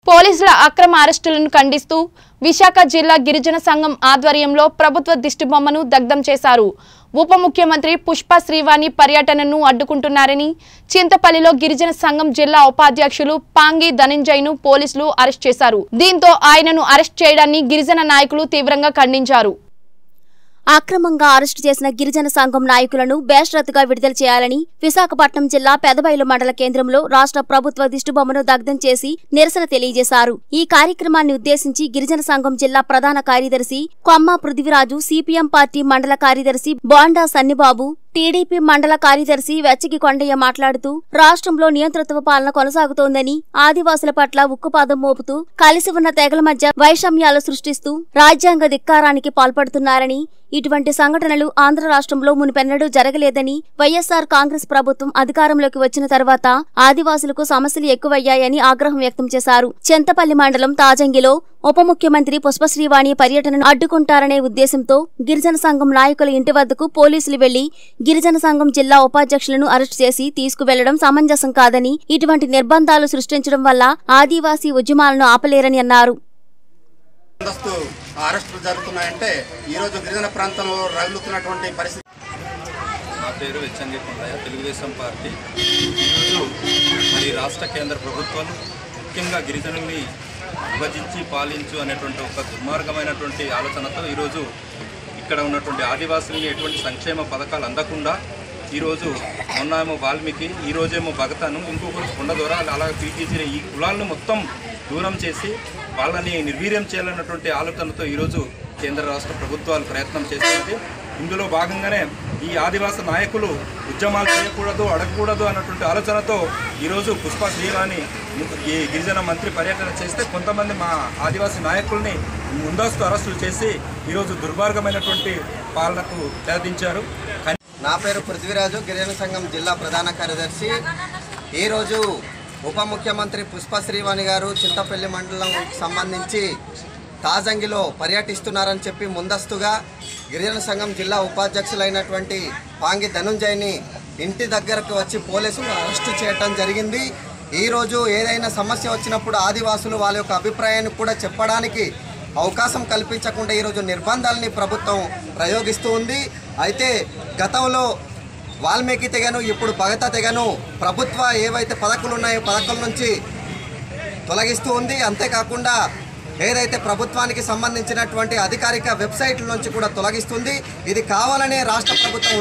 పోలీసుల అక్రమ అరెస్టులను ఖండిస్తూ విశాఖ జిల్లా గిరిజన సంఘం ఆధ్వర్యంలో ప్రభుత్వ దిష్టిబొమ్మను దగ్ధం చేశారు ఉప ముఖ్యమంత్రి పుష్ప శ్రీవాణి పర్యటనను అడ్డుకుంటున్నారని చింతపల్లిలో గిరిజన సంఘం జిల్లా ఉపాధ్యక్షులు పాంగి ధనంజయ్ను పోలీసులు అరెస్ట్ చేశారు దీంతో ఆయనను అరెస్ట్ చేయడాన్ని గిరిజన నాయకులు తీవ్రంగా ఖండించారు అక్రమంగా అరెస్టు చేసిన గిరిజన సంఘం నాయకులను బేషరతుగా విడుదల చేయాలని విశాఖపట్నం జిల్లా పెదబయలు మండల కేంద్రంలో రాష్ట్ర ప్రభుత్వ దిష్టిబొమ్మను దగ్ధం చేసి నిరసన తెలియజేశారు ఈ కార్యక్రమాన్ని ఉద్దేశించి గిరిజన సంఘం జిల్లా ప్రధాన కార్యదర్శి కొమ్మ పృథ్వీరాజు సిపిఎం పార్టీ మండల కార్యదర్శి బోండా సన్నిబాబు టీడీపీ మండల కార్యదర్శి వెచ్చకి కొండయ్య మాట్లాడుతూ రాష్ట్రంలో నియంతృత్వ పాలన కొనసాగుతోందని ఆదివాసుల పట్ల ఉక్కుపాదం మోపుతూ కలిసి ఉన్న తెగల మధ్య వైషమ్యాలు సృష్టిస్తూ రాజ్యాంగ ధిక్కారానికి పాల్పడుతున్నారని ఇటువంటి సంఘటనలు ఆంధ్ర రాష్ట్రంలో మునిపెన్నడూ జరగలేదని వైఎస్ఆర్ కాంగ్రెస్ ప్రభుత్వం అధికారంలోకి వచ్చిన తర్వాత ఆదివాసులకు సమస్యలు ఎక్కువయ్యాయని ఆగ్రహం వ్యక్తం చేశారు చింతపల్లి మండలం తాజంగిలో ఉప ముఖ్యమంత్రి పుష్పశ్రీవాణి పర్యటనను అడ్డుకుంటారనే ఉద్దేశంతో గిరిజన సంఘం నాయకుల ఇంటి వద్దకు పోలీసులు వెళ్లి గిరిజన సంఘం జిల్లా ఉపాధ్యక్షులను అరెస్టు చేసి తీసుకువెళ్లడం సమంజసం కాదని ఇటువంటి నిర్బంధాలు సృష్టించడం వల్ల ఆదివాసీ ఉద్యమాలను ఆపలేరని అన్నారు ముందస్తు అరెస్టులు జరుగుతున్నాయంటే ఈరోజు గిరిజన ప్రాంతంలో రగులుతున్నటువంటి పరిస్థితి నా పేరు వెచ్చంగి కొండయ్య తెలుగుదేశం పార్టీ ఈరోజు మరి రాష్ట్ర కేంద్ర ప్రభుత్వాలు ముఖ్యంగా గిరిజనుల్ని విభజించి పాలించు అనేటువంటి ఒక దుర్మార్గమైనటువంటి ఆలోచనతో ఈరోజు ఇక్కడ ఉన్నటువంటి ఆదివాసుల్ని ఎటువంటి సంక్షేమ పథకాలు అందకుండా ఈరోజు మొన్న ఏమో వాల్మీకి ఈ రోజేమో భగతను ఇంకొకరు కొండదొర అలాగే పీటీసీ ఈ కులాలను మొత్తం దూరం చేసి వాళ్ళని నిర్వీర్యం చేయాలన్నటువంటి ఆలోచనతో ఈరోజు కేంద్ర రాష్ట్ర ప్రభుత్వాలు ప్రయత్నం చేస్తున్నది ఇందులో భాగంగానే ఈ ఆదివాసీ నాయకులు ఉద్యమాలు చేయకూడదు అడగకూడదు అన్నటువంటి ఆలోచనతో ఈరోజు పుష్ప శ్రీవాణి ఈ గిరిజన మంత్రి పర్యటన చేస్తే కొంతమంది మా ఆదివాసీ నాయకుల్ని ముందస్తు అరెస్టులు చేసి ఈరోజు దుర్మార్గమైనటువంటి పాలనకు తెరదించారు నా పేరు పృథ్వీరాజు గిరిజన సంఘం జిల్లా ప్రధాన కార్యదర్శి ఈరోజు ఉప ముఖ్యమంత్రి పుష్ప శ్రీవాణి గారు చింతపల్లి మండలం సంబంధించి తాజంగిలో పర్యటిస్తున్నారని చెప్పి ముందస్తుగా గిరిజన సంఘం జిల్లా ఉపాధ్యక్షులైనటువంటి పాంగి ధనుంజయ్ని ఇంటి దగ్గరకు వచ్చి పోలీసులు అరెస్టు చేయటం జరిగింది ఈరోజు ఏదైనా సమస్య వచ్చినప్పుడు ఆదివాసులు వాళ్ళ యొక్క అభిప్రాయాన్ని కూడా చెప్పడానికి అవకాశం కల్పించకుండా ఈరోజు నిర్బంధాలని ప్రభుత్వం ప్రయోగిస్తూ ఉంది అయితే గతంలో వాల్మీకి తెగను ఇప్పుడు భగత తెగను ప్రభుత్వ ఏవైతే పథకాలు ఉన్నాయో పథకాల నుంచి తొలగిస్తూ ఉంది అంతేకాకుండా ఏదైతే ప్రభుత్వానికి సంబంధించినటువంటి అధికారిక వెబ్సైట్ల నుంచి కూడా తొలగిస్తుంది ఇది కావాలనే రాష్ట్ర ప్రభుత్వం